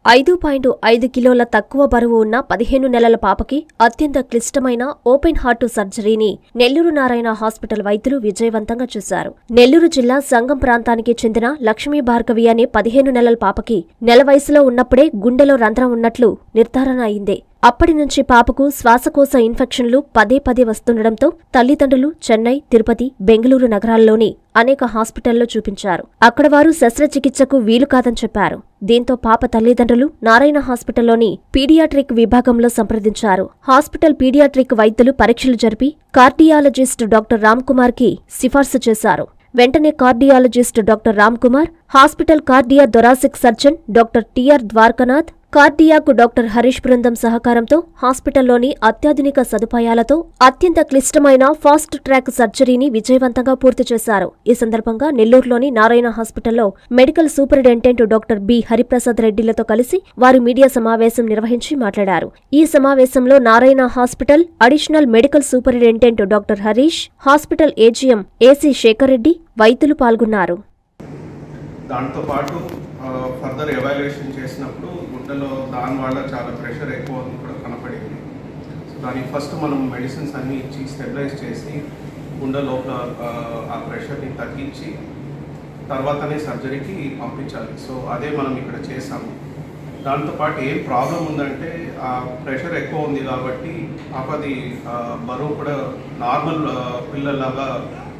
ఐదు పాయింట్ ఐదు కిలోల తక్కువ బరువు ఉన్న పదిహేను నెలల పాపకి అత్యంత క్లిష్టమైన ఓపెన్ హార్ట్ సర్జరీని నెల్లూరు నారాయణ హాస్పిటల్ వైద్యులు విజయవంతంగా చేశారు నెల్లూరు జిల్లా సంగం ప్రాంతానికి చెందిన లక్ష్మీ భార్గవి అనే పదిహేను నెలల పాపకి నెల వయసులో ఉన్నప్పుడే గుండెలో రంధ్రం ఉన్నట్లు నిర్ధారణ అయింది అప్పటి నుంచి పాపకు శ్వాసకోశ ఇన్ఫెక్షన్లు పదే పదే వస్తుండటంతో తల్లిదండ్రులు చెన్నై తిరుపతి బెంగళూరు నగరాల్లోని అనేక హాస్పిటల్లో చూపించారు అక్కడ వారు శస్త్రచికిత్సకు వీలు కాదని చెప్పారు దీంతో పాప తల్లిదండ్రులు నారాయణ హాస్పిటల్లోని పీడియాట్రిక్ విభాగంలో సంప్రదించారు హాస్పిటల్ పీడియాట్రిక్ వైద్యులు పరీక్షలు జరిపి కార్డియాలజిస్ట్ డాక్టర్ రామ్ కుమార్ కి సిఫార్సు చేశారు వెంటనే cardiologist doctor Ram Kumar hospital cardio thoracic surgeon doctor TR Dwarakanath కార్డియాకు డాక్టర్ హరీష్ బృందం సహకారంతో హాస్పిటల్లోని అత్యాధునిక సదుపాయాలతో అత్యంత క్లిష్టమైన ఫాస్ట్ ట్రాక్ సర్జరీని విజయవంతంగా పూర్తి చేశారు ఈ సందర్భంగా నెల్లూరులోని నారాయణ హాస్పిటల్లో medical superintendent doctor B Hariprasad రెడ్డిలతో కలిసి వారు మీడియా సమావేశం నిర్వహించి మాట్లాడారు ఈ సమావేశంలో Narayana hospital additional medical superintendent doctor Harish hospital AGM AC Sekhar Reddy వైద్యులు పాల్గొన్నారు దాంతో పాటు ఫర్దర్ ఎవాల్యుయేషన్ చేసినప్పుడు గుండెలో దాని వల్ల చాలా ప్రెషర్ ఎక్కువ అని కూడా కనపడింది సో దానికి ఫస్ట్ మనం మెడిసిన్స్ అన్నీ ఇచ్చి స్టెబిలైజ్ చేసి గుండె లోపల ఆ, ఆ ప్రెషర్ని తగ్గించి తర్వాతనే సర్జరీకి పంపించాలి సో అదే మనం ఇక్కడ చేసాము దాంతోపాటు ఏం ప్రాబ్లం ఉందంటే ఆ ప్రెషర్ ఎక్కువ ఉంది కాబట్టి పాపది ఆ, బరువు కూడా నార్మల్ పిల్లలాగా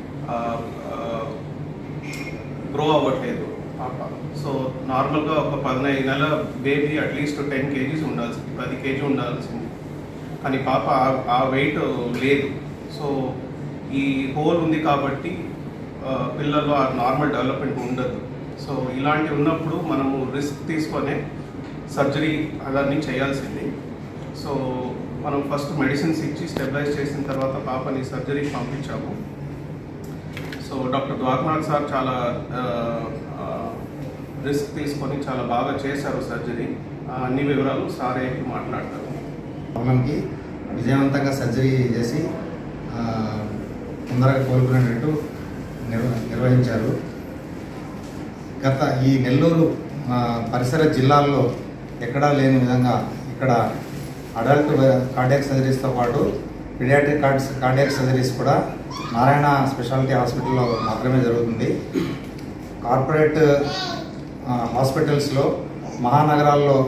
గ్రో అవ్వట్లేదు పాప సో నార్మల్గా ఒక పదిహేను నెలల బేబీ అట్లీస్ట్ టెన్ కేజీస్ ఉండాల్సింది పది కేజీ ఉండాల్సింది కానీ పాప ఆ- ఆ వెయిట్ లేదు సో ఈ హోల్ ఉంది కాబట్టి ఆ, పిల్లల్లో ఆ నార్మల్ డెవలప్మెంట్ ఉండదు సో ఇలాంటివి ఉన్నప్పుడు మనము రిస్క్ తీసుకొనే సర్జరీ అవన్నీ చేయాల్సింది సో మనం ఫస్ట్ మెడిసిన్స్ ఇచ్చి స్టెబిలైజ్ చేసిన తర్వాత పాపని సర్జరీకి పంపించాము సో డాక్టర్ ద్వారకనాథ్ సార్ చాలా రిస్క్ తీసుకొని చాలా బాగా చేశారు సర్జరీ ఆ, అన్ని వివరాలు సార్ ఏంటి మాట్లాడతారు ప్రాబ్లంకి విజయవంతంగా సర్జరీ చేసి ఆ, తొందరగా కోలుకునేటట్టు నిర్వ నిర్వహించారు గత ఈ నెల్లూరు ఆ, పరిసర జిల్లాల్లో ఎక్కడా లేని విధంగా ఇక్కడ అడల్ట్ కార్డియాక్ సర్జరీస్తో పాటు పిడియాట్రిక్ కార్డ్స్ కార్డియాక్ సర్జరీస్ కూడా నారాయణ స్పెషాలిటీ హాస్పిటల్లో మాత్రమే జరుగుతుంది కార్పొరేట్ ఆ, హాస్పిటల్స్లో మహానగరాల్లో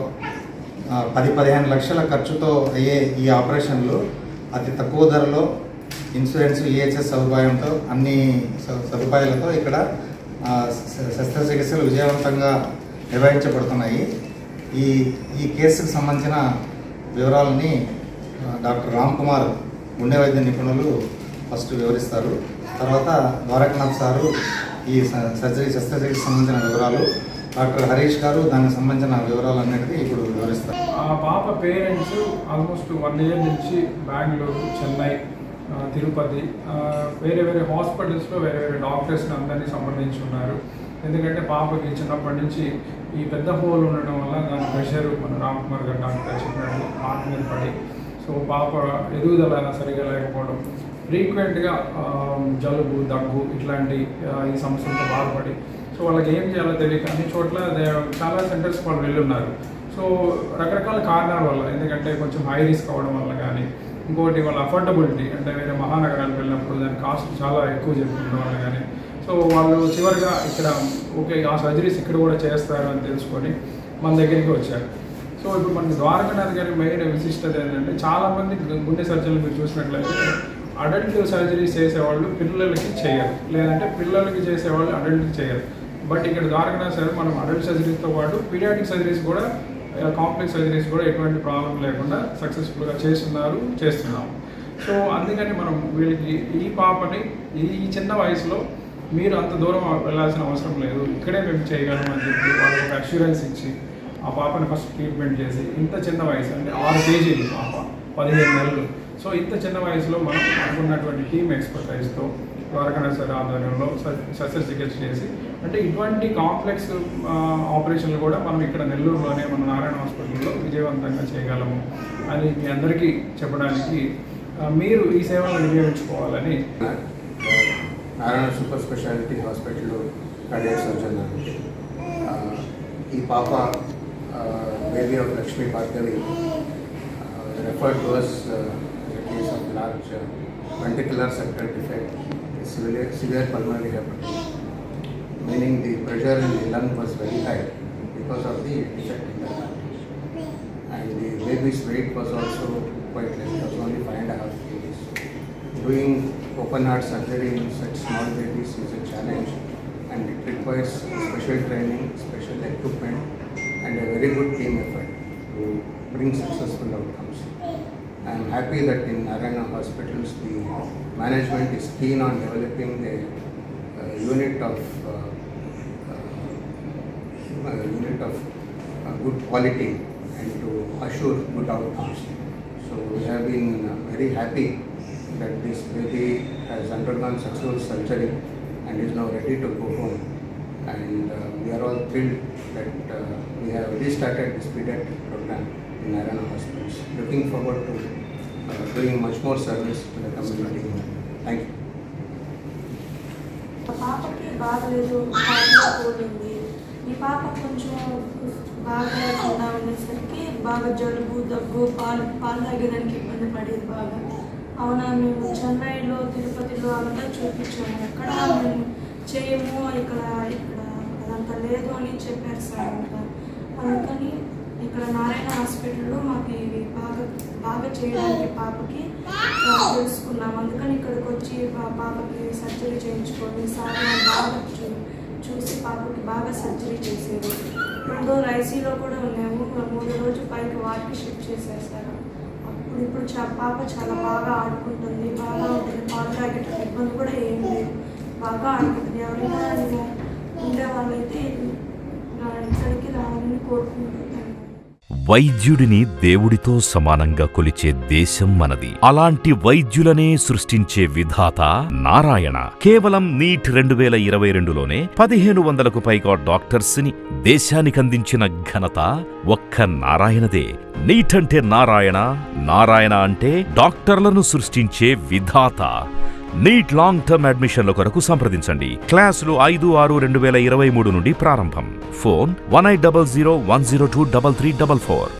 ఆ, పది పదిహేను లక్షల ఖర్చుతో అయ్యే ఈ ఆపరేషన్లు అతి తక్కువ ధరలో ఇన్సూరెన్స్ ఈహెచ్ఎస్ సదుపాయంతో అన్ని స- సదుపాయాలతో ఇక్కడ ఆ, శ- శస్త్రచికిత్సలు విజయవంతంగా నిర్వహించబడుతున్నాయి ఈ ఈ కేసుకు సంబంధించిన వివరాలని ఆ, డాక్టర్ రామ్ కుమార్ గుండె వైద్య నిపుణులు ఫస్ట్ వివరిస్తారు తర్వాత ద్వారకనాథ్ సారు ఈ స- సర్జరీ శస్త్రచికిత్సకు సంబంధించిన వివరాలు డాక్టర్ హరీష్ గారు దానికి సంబంధించిన వివరాలన్నిటికీ ఇప్పుడు వివరిస్తారు ఆ పాప పేరెంట్స్ ఆల్మోస్ట్ వన్ ఇయర్ నుంచి బెంగళూరు చెన్నై ఆ, తిరుపతి ఆ, వేరే వేరే హాస్పిటల్స్లో వేరే వేరే డాక్టర్స్ని అందరినీ సంప్రదించున్నారు ఎందుకంటే పాపకి చిన్నప్పటి నుంచి ఈ పెద్ద హోల్ ఉండడం వల్ల దాని ప్రెషర్ మన రామ్ కుమార్ గారు డాక్టర్ చెప్పినట్టు హార్ట్ మీద పడి సో పాప ఎదుగుదల సరిగా లేకపోవడం ఫ్రీక్వెంట్గా జలుబు దగ్గు ఇట్లాంటి ఆ, ఈ సమస్యలతో బాధపడి సో వాళ్ళకి ఏం చేయాలో తెలియక అన్ని చోట్ల దే- చాలా సెంటర్స్ వాళ్ళు వెళ్ళున్నారు సో రకరకాల కారణాల వల్ల ఎందుకంటే కొంచెం హై రిస్క్ అవ్వడం వల్ల కానీ ఇంకోటి వాళ్ళ అఫోర్డబిలిటీ అంటే వేరే మహానగరాలకు వెళ్ళినప్పుడు దాని కాస్ట్ చాలా ఎక్కువ చెప్తుండడం వల్ల కానీ సో వాళ్ళు చివరిగా ఇక్కడ ఓకే ఆ సర్జరీస్ ఇక్కడ కూడా చేస్తారు అని తెలుసుకొని మన దగ్గరికి వచ్చారు సో ఇప్పుడు మన ద్వారకనాథ్ గారి మెయిన్ విశిష్టత ఏంటంటే చాలామంది గుండె సర్జరీలు మీరు చూసినట్లయితే అడల్ట్ సర్జరీస్ చేసేవాళ్ళు పిల్లలకి చేయరు లేదంటే పిల్లలకి చేసేవాళ్ళు అడల్ట్కి చేయరు బట్ ఇక్కడ ద్వారకనాథ్ సార్ మనం అడల్ట్ సర్జరీస్తో పాటు పీడియాటిక్ సర్జరీస్ కూడా కాంప్లెక్స్ సర్జరీస్ కూడా ఎటువంటి ప్రాబ్లం లేకుండా సక్సెస్ఫుల్గా చేస్తున్నారు చేస్తున్నాం సో అందుకని మనం వీళ్ళకి ఈ పాపని ఈ ఈ చిన్న వయసులో మీరు అంత దూరం వెళ్ళాల్సిన అవసరం లేదు ఇక్కడే మేము చేయగలం అని చెప్పి వాళ్ళకి ఒక అష్యూరెన్స్ ఇచ్చి ఆ పాపని ఫస్ట్ ట్రీట్మెంట్ చేసి ఇంత చిన్న వయసు అంటే ఆరు కేజీలు పాప పదిహేను నెలలు సో ఇంత చిన్న వయసులో మనం అనుకున్నటువంటి టీమ్ ఎక్స్పర్టైజ్తో ద్వారకనాథ్ సార్ ఆధ్వర్యంలో స- శస్త్రచికిత్స చేసి అంటే ఇటువంటి కాంప్లెక్స్ ఆపరేషన్లు కూడా మనం ఇక్కడ నెల్లూరులోనే మన నారాయణ హాస్పిటల్లో విజయవంతంగా చేయగలము అని మీ అందరికీ చెప్పడానికి ఆ, మీరు ఈ సేవలను వినియోగించుకోవాలని నారాయణ సూపర్ స్పెషాలిటీ హాస్పిటల్లో కార్డియాక్ సర్జన్ ఈ పాప baby of Lakshmi Bhargavi uh, was referred to us uh, as a case of large uh, ventricular septal defect, severe, severe pulmonary hypertension, meaning the pressure in the lung was very high because of the defect in the lung. And the baby's weight was also quite less, it was only five and a half kgs. Doing open heart surgery in such small babies is a challenge and it requires special training, special equipment and a very good team effort to bring successful outcomes. I am happy that in Narayana hospitals the management is keen on developing a, uh unit of uh, uh, a unit of uh, good quality and to assure good outcomes. So we have been uh, very happy that this baby has undergone successful surgery and is now ready to go home. And uh, we are all thrilled that uh, we have restarted this pediatric program in Narayana hospitals. Looking forward to uh, doing much more service to the community. Thank you. పాపకి బాగలేదు బాగా పోయింది ఈ పాప కొంచెం బాగా చిన్న ఉండేసరికి బాగా జలుబు దగ్గు పాలు పాలు తాగేదానికి ఇబ్బంది పడేది బాగా అవునా మేము చెన్నైలో తిరుపతిలో అంతా చూపించాము ఎక్కడ మేము చేయము ఇక్కడ ఇక్కడ అదంతా లేదు అని చెప్పారు సార్ అంతా అందుకని ఇక్కడ నారాయణ హాస్పిటల్లో మాకు ఇవి బాగా బాగా చేయడానికి పాపకి ఆ, తెలుసుకున్నాం అందుకని ఇక్కడికి వచ్చి పా- పాపకి సర్జరీ చేయించుకొని సార్ వాళ్ళు బాగా చూ చూసి పాపకి బాగా సర్జరీ చేసేది రెండు రోజులు ఐసీలో కూడా ఉన్నాము మూడు రోజు పైకి వాటికి షిఫ్ట్ చేసేసారు అప్పుడు ఇప్పుడు చా పాప చాలా బాగా ఆడుకుంటుంది బాగా ఉంటుంది పాలు తాగేట ఇబ్బంది కూడా ఏం లేదు బాగా ఆడుకుంటుంది ఎవరైనా ఇలా ఉండే వాళ్ళైతే ఆ, ఇక్కడికి రావాలని కోరుకుంటున్నాను వైద్యుడిని దేవుడితో సమానంగా కొలిచే దేశం మనది అలాంటి వైద్యులనే సృష్టించే విధాత నారాయణ కేవలం నీట్ రెండు వేల ఇరవై రెండులోనే పదిహేను వందలకు పైగా డాక్టర్స్ ని దేశానికందించిన ఘనత ఒక్క నారాయణదే నీట్ అంటే నారాయణ నారాయణ అంటే డాక్టర్లను సృష్టించే విధాత నీట్ లాంగ్ టర్మ్ అడ్మిషన్ల కొరకు సంప్రదించండి క్లాసులు ఐదు ఆరు రెండు వేల ఇరవై మూడు నుండి ప్రారంభం phone one eight double zero one zero two double three double four